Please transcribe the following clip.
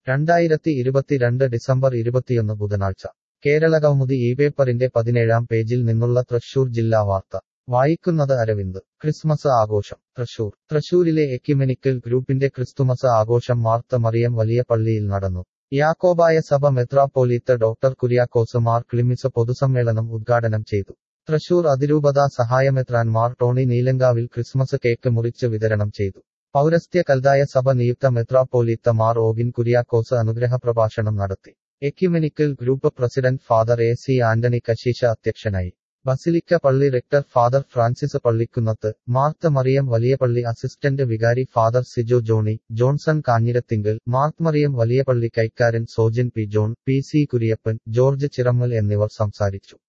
രണ്ടായിരത്തി ഇരുപത്തിരണ്ട് ഡിസംബർ ഇരുപത്തിയൊന്ന് ബുധനാഴ്ച കേരളകൗമുദി ഈ പേപ്പറിന്റെ പതിനേഴാം പേജിൽ നിന്നുള്ള തൃശൂർ ജില്ലാ വാർത്ത വായിക്കുന്നത് അരവിന്ദ് ക്രിസ്മസ് ആഘോഷം തൃശൂർ തൃശൂരിലെ എക്യുമെനിക്കൽ ഗ്രൂപ്പിന്റെ ക്രിസ്തുമസ് ആഘോഷം മാർത്ത മറിയം വലിയ പള്ളിയിൽ നടന്നു യാക്കോബായ സഭ മെത്രാപ്പോലീത്ത ഡോക്ടർ കുര്യാക്കോസ് മാർ ക്ലിമിസ് പൊതുസമ്മേളനം ഉദ്ഘാടനം ചെയ്തു തൃശൂർ അതിരൂപതാ സഹായമെത്രാൻ മാർ ടോണി നീലങ്കാവിൽ ക്രിസ്മസ് കേക്ക് മുറിച്ച് വിതരണം ചെയ്തു പൗരസ്ത്യ കൽതായ സഭ നിയുക്ത മെത്രാപ്പോലീത്ത മാർ ഓഗിൻ കുര്യാക്കോസ് അനുഗ്രഹ പ്രഭാഷണം നടത്തി ecumenical group president father A C Antony കശീശ അധ്യക്ഷനായി ബസിലിക്ക പള്ളി rector father Francis Pallikunnath Martha Mariam Valiyapalli assistant vicar father Sijo Johny Johnson Kanjirathinkal Marth Mariam Valiyapalli കൈക്കാരൻ Sojin P John P C Kuriappan George Chirammal എന്നിവർ സംസാരിച്ചു